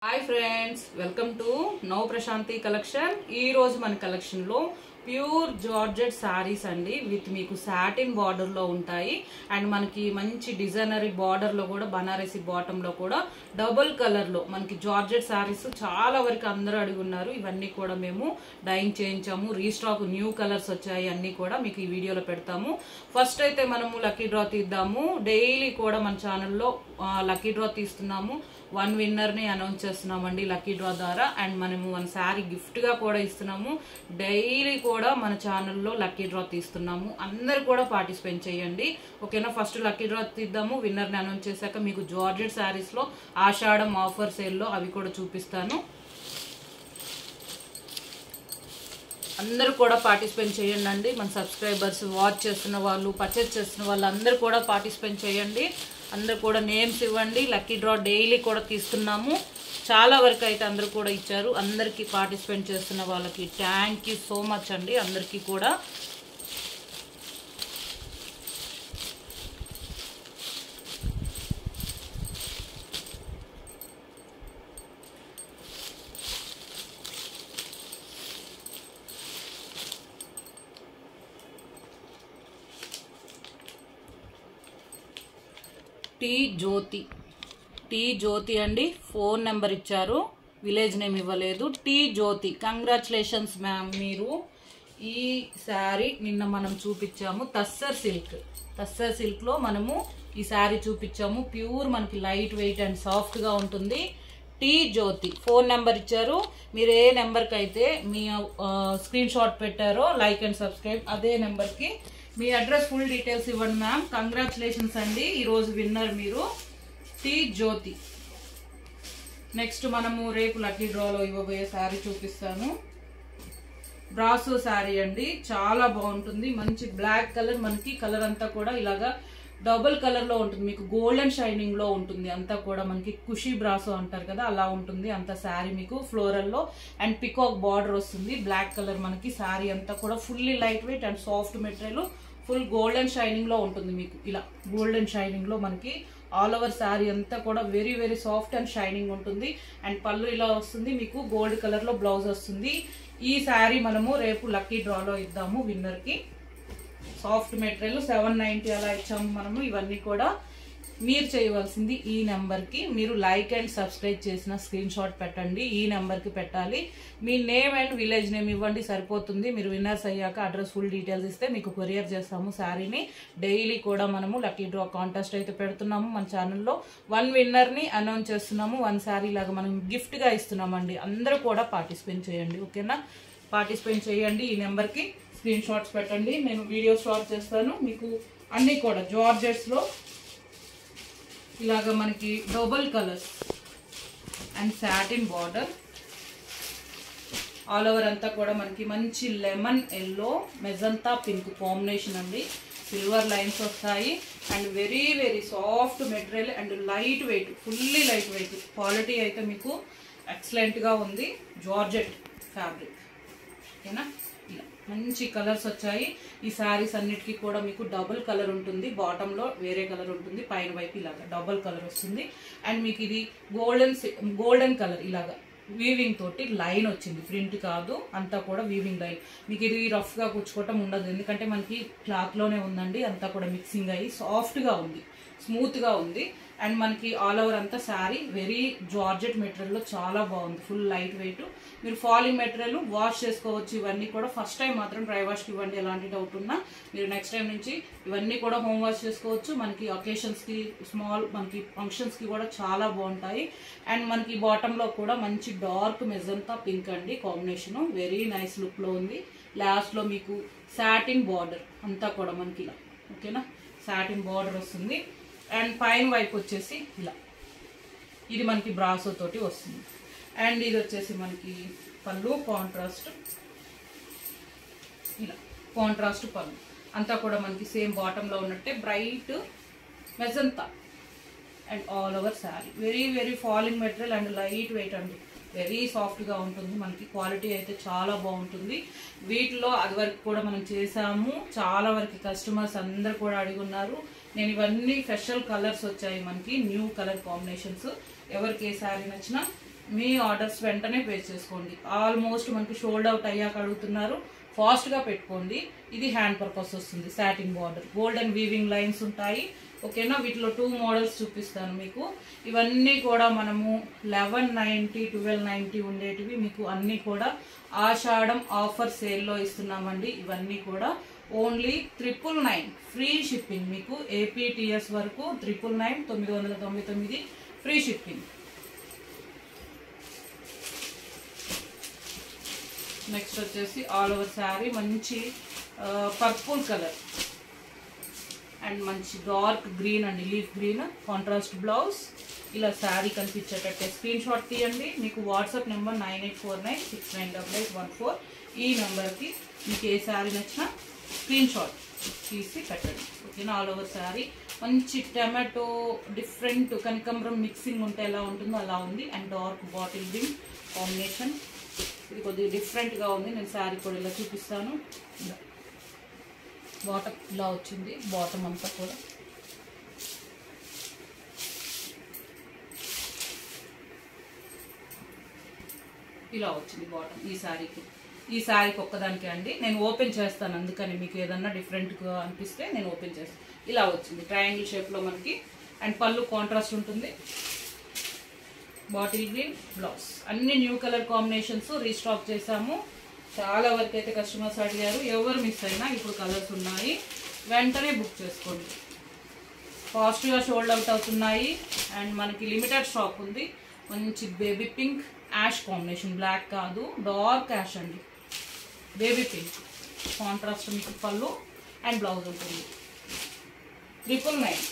hi friends welcome to now Prashanti collection ఈ రోజు మన కలెక్షన్ లో ప్యూర్ జార్జెట్ శారీస్ అండి విత్ మీకు సాటిన్ బార్డర్ లో ఉంటాయి అండ్ మనకి మంచి డిజైనరీ బార్డర్ లో కూడా బనారసి బాటమ్ లో కూడా డబుల్ కలర్ లో మనకి జార్జెట్ శారీస్ చాలా వరకు అందరూ అడుగున్నారు ఇవన్నీ కూడా మేము డైయింగ్ చేయించాము రీస్టాక్ న్యూ కలర్స్ వచ్చాయి అన్ని కూడా మీకు ఈ వీడియోలో పెడతాము ఫస్ట్ అయితే మనము లక్కీ డ్రా తీద్దాము డైలీ కూడా మన ఛానల్లో లక్కీ డ్రా తీస్తున్నాము వన్ విన్నర్ ని అనౌన్స్ చేస్తున్నామండి లక్కీ డ్రా ద్వారా అండ్ మనము వన్ శారీ గిఫ్ట్ గా కూడా ఇస్తున్నాము డైలీ కూడా మన ఛానల్లో లక్కీ డ్రా తీస్తున్నాము అందరు కూడా పార్టిసిపేట్ చేయండి ఓకేనా ఫస్ట్ లక్కీ డ్రా తీద్దాము విన్నర్ ని అనౌన్స్ చేశాక మీకు జార్జెట్ శారీస్ లో ఆషాఢం ఆఫర్ సేల్ లో అవి కూడా చూపిస్తాను అందరూ కూడా పార్టిసిపేట్ చేయండి అండి మన సబ్స్క్రైబర్స్ వాచ్ చేస్తున్న వాళ్ళు పర్చేస్ చేస్తున్న వాళ్ళు అందరూ కూడా పార్టిసిపేట్ చేయండి అందరు కూడా నేమ్స్ ఇవ్వండి లక్కీ డ్రా డైలీ కూడా తీస్తున్నాము చాలా వరకు అయితే అందరూ కూడా ఇచ్చారు అందరికీ పార్టిసిపేట్ చేస్తున్న వాళ్ళకి థ్యాంక్ యూ సో మచ్ అండి అందరికీ కూడా టీ జ్యోతి టీ జ్యోతి అండి ఫోన్ నెంబర్ ఇచ్చారు విలేజ్ నేమ్ ఇవ్వలేదు టీ జ్యోతి కంగ్రాచులేషన్స్ మ్యామ్ మీరు ఈ శారీ నిన్న మనం చూపించాము తస్సర్ సిల్క్ తస్సర్ సిల్క్లో మనము ఈ శారీ చూపించాము ప్యూర్ మనకి లైట్ వెయిట్ అండ్ సాఫ్ట్గా ఉంటుంది టీ జ్యోతి ఫోన్ నెంబర్ ఇచ్చారు మీరు ఏ నెంబర్కి అయితే మీ స్క్రీన్ షాట్ పెట్టారో లైక్ అండ్ సబ్స్క్రైబ్ అదే నెంబర్కి మీ అడ్రస్ ఫుల్ డీటెయిల్స్ ఇవ్వండి మ్యామ్ కంగ్రాచులేషన్స్ అండి ఈరోజు విన్నర్ మీరు టీ జ్యోతి నెక్స్ట్ మనము రేపు లక్కీ డ్రాలో ఇవ్వబోయే శారీ చూపిస్తాను బ్రాసో శారీ అండి చాలా బాగుంటుంది మంచి బ్లాక్ కలర్ మనకి కలర్ అంతా కూడా ఇలాగా డబుల్ కలర్ లో ఉంటుంది మీకు గోల్డెన్ షైనింగ్ లో ఉంటుంది అంతా కూడా మనకి కుషి బ్రాసో అంటారు కదా అలా ఉంటుంది అంత శారీ మీకు ఫ్లోరల్ లో అండ్ పికాక్ బార్డర్ వస్తుంది బ్లాక్ కలర్ మనకి శారీ అంతా కూడా fully light weight and soft material full golden shining లో ఉంటుంది మీకు ఇలా గోల్డెన్ షైనింగ్ లో మనకి ఆల్ ఓవర్ శారీ అంతా కూడా very very soft and shining ఉంటుంది అండ్ పళ్ళు ఇలా వస్తుంది మీకు గోల్డ్ కలర్ లో బ్లౌజ్ వస్తుంది ఈ శారీ మనము రేపు లక్కీ డ్రాలో ఇద్దాము విన్నర్ కి సాఫ్ట్ మెటీరియల్ సెవెన్ నైన్టీ అలా ఇచ్చాము మనము ఇవన్నీ కూడా మీరు చేయవలసింది ఈ నెంబర్కి మీరు లైక్ అండ్ సబ్స్క్రైబ్ చేసిన స్క్రీన్ షాట్ పెట్టండి ఈ నెంబర్కి పెట్టాలి మీ నేమ్ అండ్ విలేజ్ నేమ్ ఇవ్వండి సరిపోతుంది మీరు విన్నర్స్ అయ్యాక అడ్రస్ ఫుల్ డీటెయిల్స్ ఇస్తే మీకు కొరియర్ చేస్తాము శారీని డైలీ కూడా మనము లక్కీ డ్రా కాంటెస్ట్ అయితే పెడుతున్నాము మన ఛానల్లో వన్ విన్నర్ని అనౌన్స్ చేస్తున్నాము వన్ శారీ లాగా మనం గిఫ్ట్గా ఇస్తున్నామండి అందరూ కూడా పార్టిసిపేట్ చేయండి ఓకేనా పార్టిసిపేట్ చేయండి ఈ నెంబర్కి స్క్రీన్ షాట్స్ పెట్టండి నేను వీడియో షాట్ చేస్తాను మీకు అన్నీ కూడా జార్జెట్స్లో ఇలాగ మనకి double colours and satin border all over అంతా కూడా మనకి మంచి lemon yellow magenta pink combination అండి సిల్వర్ లైన్స్ వస్తాయి and very very soft material and light weight fully light weight quality అయితే మీకు ఎక్సలెంట్గా ఉంది జార్జెట్ ఫ్యాబ్రిక్ ఓకేనా ఇలా మంచి కలర్స్ వచ్చాయి ఈ శారీస్ అన్నిటికీ కూడా మీకు డబుల్ కలర్ ఉంటుంది బాటంలో వేరే కలర్ ఉంటుంది పైన వైపు ఇలాగా డబుల్ కలర్ వస్తుంది అండ్ మీకు ఇది గోల్డెన్ గోల్డెన్ కలర్ ఇలాగా వీవింగ్ తోటి లైన్ వచ్చింది ప్రింట్ కాదు అంతా కూడా వీవింగ్ లైన్ మీకు ఇది రఫ్గా కూర్చుకోవటం ఉండదు ఎందుకంటే మనకి క్లాత్లోనే ఉందండి అంతా కూడా మిక్సింగ్ అయ్యి సాఫ్ట్గా ఉంది స్మూత్గా ఉంది అండ్ మనకి ఆల్ ఓవర్ అంతా శారీ వెరీ జార్జెట్ మెటీరియల్లో చాలా బాగుంది ఫుల్ లైట్ వెయిట్ మీరు ఫాలింగ్ మెటీరియల్ వాష్ చేసుకోవచ్చు ఇవన్నీ కూడా ఫస్ట్ టైం మాత్రం డ్రై వాష్కి ఇవ్వండి ఎలాంటి డౌట్ ఉన్నా మీరు నెక్స్ట్ టైం నుంచి ఇవన్నీ కూడా హోమ్ వాష్ చేసుకోవచ్చు మనకి ఒకేషన్స్కి స్మాల్ మనకి ఫంక్షన్స్కి కూడా చాలా బాగుంటాయి అండ్ మనకి బాటంలో కూడా మంచి డార్క్ మెజంతా పింక్ అండి కాంబినేషను వెరీ నైస్ లుక్లో ఉంది లాస్ట్లో మీకు సాటిన్ బార్డర్ అంతా కూడా మనకి ఇలా ఓకేనా సాటిన్ బార్డర్ వస్తుంది అండ్ పైన వైపు వచ్చేసి ఇలా ఇది మనకి బ్రాసో తోటి వస్తుంది అండ్ ఇది వచ్చేసి మనకి పళ్ళు కాంట్రాస్ట్ ఇలా కాంట్రాస్ట్ పళ్ళు అంతా కూడా మనకి సేమ్ బాటంలో ఉన్నట్టే bright magenta and all over sari very very falling material and light weight అండి వెరీ సాఫ్ట్గా ఉంటుంది మనకి క్వాలిటీ అయితే చాలా బాగుంటుంది వీటిలో అది వరకు కూడా మనం చేసాము చాలా వరకు కస్టమర్స్ అందరు కూడా అడుగున్నారు నేను ఇవన్నీ స్పెషల్ కలర్స్ వచ్చాయి మనకి న్యూ కలర్ కాంబినేషన్స్ ఎవరికి ఏ శారీ నచ్చినా మీ ఆర్డర్స్ వెంటనే పే చేసుకోండి ఆల్మోస్ట్ మనకి షోల్డ్ అవుట్ అయ్యాక అడుగుతున్నారు ఫాస్ట్గా పెట్టుకోండి ఇది హ్యాండ్ పర్పస్ వస్తుంది satin border golden weaving lines ఉంటాయి ఓకేనా వీటిలో టూ మోడల్స్ చూపిస్తాను మీకు ఇవన్నీ కూడా మనము లెవెన్ నైంటీ ట్వెల్వ్ నైంటీ ఉండేటివి మీకు అన్నీ కూడా ఆషాఢం ఆఫర్ సేల్లో ఇస్తున్నామండి ఇవన్నీ కూడా only triple nine free shipping మీకు ఏపీటీఎస్ వరకు ట్రిపుల్ నైన్ తొమ్మిది వందల తొంభై తొమ్మిది ఫ్రీ షిప్పింగ్ నెక్స్ట్ వచ్చేసి ఆల్ ఓవర్ శారీ మంచి పర్పుల్ కలర్ అండ్ మంచి డార్క్ గ్రీన్ అండి లీఫ్ గ్రీన్ కాంట్రాస్ట్ బ్లౌజ్ ఇలా శారీ కనిపించేటట్టే స్క్రీన్ షాట్ తీయండి మీకు WhatsApp number nine eight four nine six nine double eight one four ఈ నెంబర్కి మీకు ఏ శారీ నచ్చినా స్క్రీన్ షాట్ తీసి పెట్టండి ఓకేనా ఆల్ ఓవర్ శారీ మంచి టమాటో డిఫరెంట్ కనకంబరం మిక్సింగ్ ఉంటే ఎలా ఉంటుందో అలా ఉంది and dark bottle green combination ఇది కొద్దిగా డిఫరెంట్గా ఉంది నేను శారీ కూడా ఇలా చూపిస్తాను ఇలా బాటమ్ ఇలా వచ్చింది బాటమ్ అంతా కూడా ఇలా వచ్చింది బాటమ్ ఈ శారీకి ఈ శారీకి ఒక్కదానికే అండి నేను ఓపెన్ చేస్తాను అందుకని మీకు ఏదన్నా డిఫరెంట్గా అనిపిస్తే నేను ఓపెన్ చేస్తాను ఇలా వచ్చింది ట్రయాంగిల్ షేప్లో మనకి అండ్ పళ్ళు కాంట్రాస్ట్ ఉంటుంది బాటిల్ గ్రీన్ బ్లౌజ్ అన్ని న్యూ కలర్ కాంబినేషన్స్ రీస్టాక్ చేసాము చాలా వరకు అయితే కస్టమర్స్ అడిగారు ఎవరు మిస్ అయినా ఇప్పుడు కలర్స్ ఉన్నాయి వెంటనే బుక్ చేసుకోండి ఫాస్ట్గా షోల్డ్ అవుట్ అవుతున్నాయి అండ్ మనకి లిమిటెడ్ స్టాక్ ఉంది మంచి baby pink ash combination black కాదు డార్క్ యాష్ అండి బేబీ పింక్ కాంట్రాస్ట్ మీకు పళ్ళు అండ్ బ్లౌజ్ ఉంటుంది ట్రిపుల్ నైన్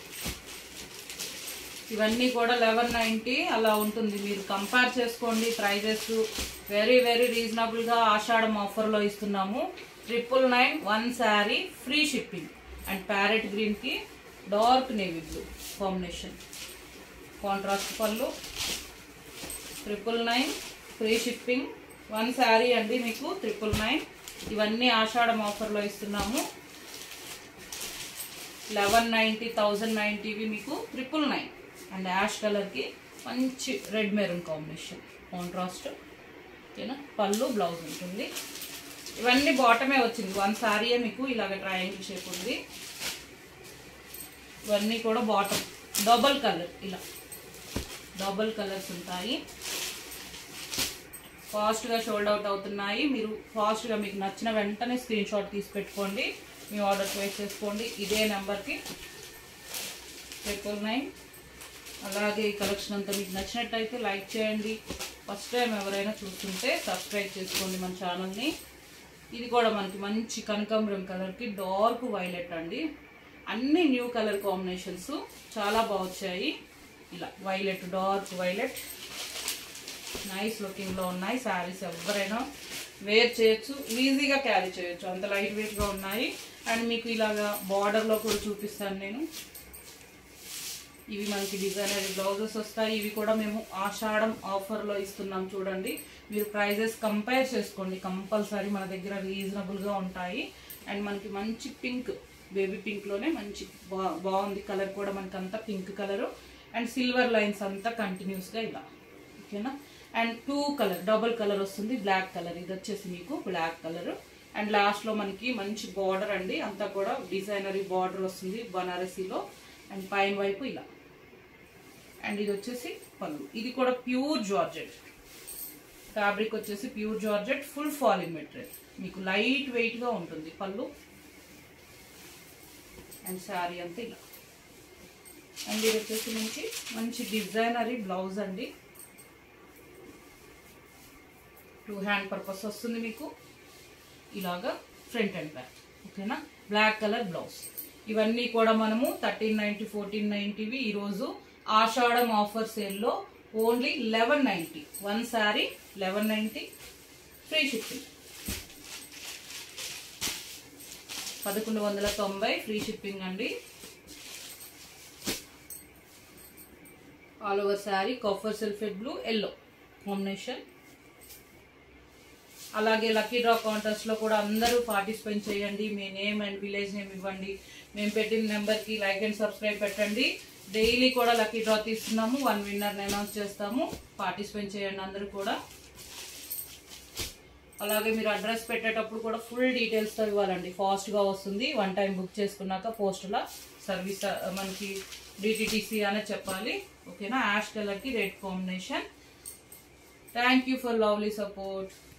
ఇవన్నీ కూడా లెవెన్ నైంటీ అలా ఉంటుంది మీరు కంపేర్ చేసుకోండి ప్రైజెస్ వెరీ వెరీ రీజనబుల్గా ఆషాఢం ఆఫర్లో ఇస్తున్నాము triple nine one sari free shipping and parrot గ్రీన్కి dark navy blue combination contrast pallu triple nine free shipping one sari అండి మీకు ట్రిపుల్ నైన్ ఇవన్నీ ఆషాఢం ఆఫర్లో ఇస్తున్నాము లెవెన్ నైంటీ థౌజండ్ నైంటీవి మీకు ట్రిపుల్ నైన్ అండ్ యాష్ కలర్కి మంచి రెడ్ మెరూన్ కాంబినేషన్ కాంట్రాస్ట్ ఓకేనా పళ్ళు బ్లౌజ్ ఉంటుంది ఇవన్నీ బాటమే వచ్చింది వన్ శారీయే మీకు ఇలాగ ట్రయాంగిల్ షేప్ ఉంది ఇవన్నీ కూడా బాటమ్ డబల్ కలర్ ఇలా డబల్ కలర్స్ ఉంటాయి ఫాస్ట్గా షోల్డ్ అవుట్ అవుతున్నాయి మీరు ఫాస్ట్గా మీకు నచ్చిన వెంటనే స్క్రీన్ షాట్ తీసి పెట్టుకోండి మీ ఆర్డర్ ప్లేస్ చేసుకోండి ఇదే నెంబర్కి ట్రిపుల్ నైన్ అలాగే ఈ కలెక్షన్ అంతా మీకు నచ్చినట్టయితే లైక్ చేయండి ఫస్ట్ టైం ఎవరైనా చూస్తుంటే సబ్స్క్రైబ్ చేసుకోండి మన ఛానల్ని ఇది కూడా మనకి మంచి కనకాంబరం కలర్కి డార్క్ వైలెట్ అండి అన్ని న్యూ కలర్ కాంబినేషన్స్ చాలా బాగా వచ్చాయి ఇలా వైలెట్ డార్క్ వైలెట్ నైస్ లుకింగ్లో ఉన్నాయి శారీస్ ఎవరైనా వేర్ చేయొచ్చు ఈజీగా క్యారీ చేయొచ్చు అంత లైట్ వెయిట్గా ఉన్నాయి అండ్ మీకు ఇలాగా బార్డర్లో కూడా చూపిస్తాను నేను ఇవి మనకి డిజైనర్ బ్లౌజెస్ వస్తాయి ఇవి కూడా మేము ఆషాఢం ఆఫర్లో ఇస్తున్నాం చూడండి మీరు ప్రైజెస్ కంపేర్ చేసుకోండి కంపల్సరీ మన దగ్గర రీజనబుల్గా ఉంటాయి అండ్ మనకి మంచి పింక్ బేబీ పింక్లోనే మంచి బా బాగుంది కలర్ కూడా మనకి అంతా pink colour and silver lines అంతా కంటిన్యూస్గా ఇలా ఓకేనా and two colour double colour వస్తుంది బ్లాక్ కలర్ ఇది వచ్చేసి మీకు బ్లాక్ కలర్ అండ్ లాస్ట్లో మనకి మంచి బార్డర్ అండి అంతా కూడా డిజైనరీ బార్డర్ వస్తుంది బనారసీలో అండ్ పైన వైపు ఇలా అండ్ ఇది వచ్చేసి పళ్ళు ఇది కూడా ప్యూర్ జార్జెట్ ఫ్యాబ్రిక్ వచ్చేసి pure georgette full falling material మీకు లైట్ వెయిట్గా ఉంటుంది పళ్ళు అండ్ శారీ అంతా ఇలా అండ్ ఇది వచ్చేసి మంచి మంచి డిజైనరీ బ్లౌజ్ అండి టూ హ్యాండ్ పర్పస్ వస్తుంది మీకు ఇలాగా ఫ్రంట్ అండ్ బ్యాక్ ఓకేనా బ్లాక్ కలర్ బ్లౌజ్ ఇవన్నీ కూడా మనము థర్టీన్ నైంటీ ఫోర్టీన్ నైంటీవి ఈరోజు ఆషాఢం ఆఫర్ సేల్లో only eleven ninety one sari eleven ninety free shipping పదకొండు వందల తొంభై ఫ్రీ షిప్పింగ్ అండి ఆల్ ఓవర్ శారీ కాఫర్ సెల్ఫెడ్ బ్లూ ఎల్లో కాంబినేషన్ అలాగే లక్కీ డ్రా కాంటెస్ట్లో కూడా అందరూ పార్టిసిపేట్ చేయండి మీ నేమ్ అండ్ విలేజ్ నేమ్ ఇవ్వండి మేము పెట్టిన నెంబర్కి లైక్ అండ్ సబ్స్క్రైబ్ పెట్టండి డైలీ కూడా లక్కీ డ్రా తీస్తున్నాము వన్ విన్నర్ అనౌన్స్ చేస్తాము పార్టిసిపేట్ చేయండి అందరూ కూడా అలాగే మీరు అడ్రస్ పెట్టేటప్పుడు కూడా ఫుల్ డీటెయిల్స్తో ఇవ్వాలండి ఫాస్ట్గా వస్తుంది వన్ టైం బుక్ చేసుకున్నాక పోస్టుల సర్వీస్ ఆ, మనకి డిటిటిసి అనే చెప్పాలి ఓకేనా యాష్ కలర్కి red combination thank you for lovely support